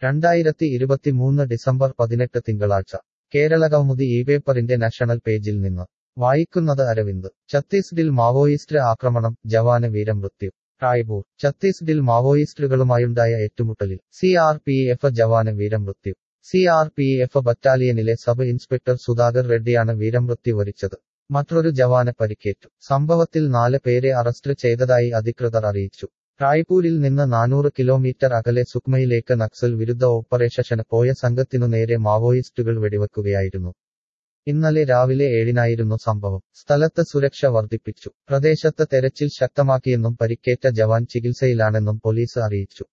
രണ്ടായിരത്തി ഇരുപത്തിമൂന്ന് ഡിസംബർ പതിനെട്ട് തിങ്കളാഴ്ച കേരളകൗമുദി ഈ പേപ്പറിന്റെ നാഷണൽ പേജിൽ നിന്ന് വായിക്കുന്നത് അരവിന്ദ് ഛത്തീസ്ഗഡിൽ മാവോയിസ്റ്റ് ആക്രമണം ജവാന് വീരമൃത്യു റായ്പൂർ ഛത്തീസ്ഗഡിൽ മാവോയിസ്റ്റുകളുമായുണ്ടായ ഏറ്റുമുട്ടലിൽ സി ആർ പി എഫ് ജവാന് വീരമൃത്യു സി ആർ പി എഫ് ബറ്റാലിയനിലെ സബ് ഇൻസ്പെക്ടർ സുധാകർ റെഡ്ഡിയാണ് വീരമൃത്യു വരിച്ചത് മറ്റൊരു ജവാന് പരിക്കേറ്റു സംഭവത്തിൽ നാല് പേരെ അറസ്റ്റ് ചെയ്തതായി അധികൃതർ അറിയിച്ചു റായ്പൂരിൽ നിന്ന് നാനൂറ് കിലോമീറ്റർ അകലെ സുക്മയിലേക്ക് നക്സൽ വിരുദ്ധ ഓപ്പറേഷന് പോയ സംഘത്തിനു നേരെ മാവോയിസ്റ്റുകൾ വെടിവെക്കുകയായിരുന്നു ഇന്നലെ രാവിലെ ഏഴിനായിരുന്നു സംഭവം സ്ഥലത്ത് സുരക്ഷ വർദ്ധിപ്പിച്ചു പ്രദേശത്ത് തെരച്ചിൽ ശക്തമാക്കിയെന്നും പരിക്കേറ്റ ജവാൻ ചികിത്സയിലാണെന്നും പോലീസ് അറിയിച്ചു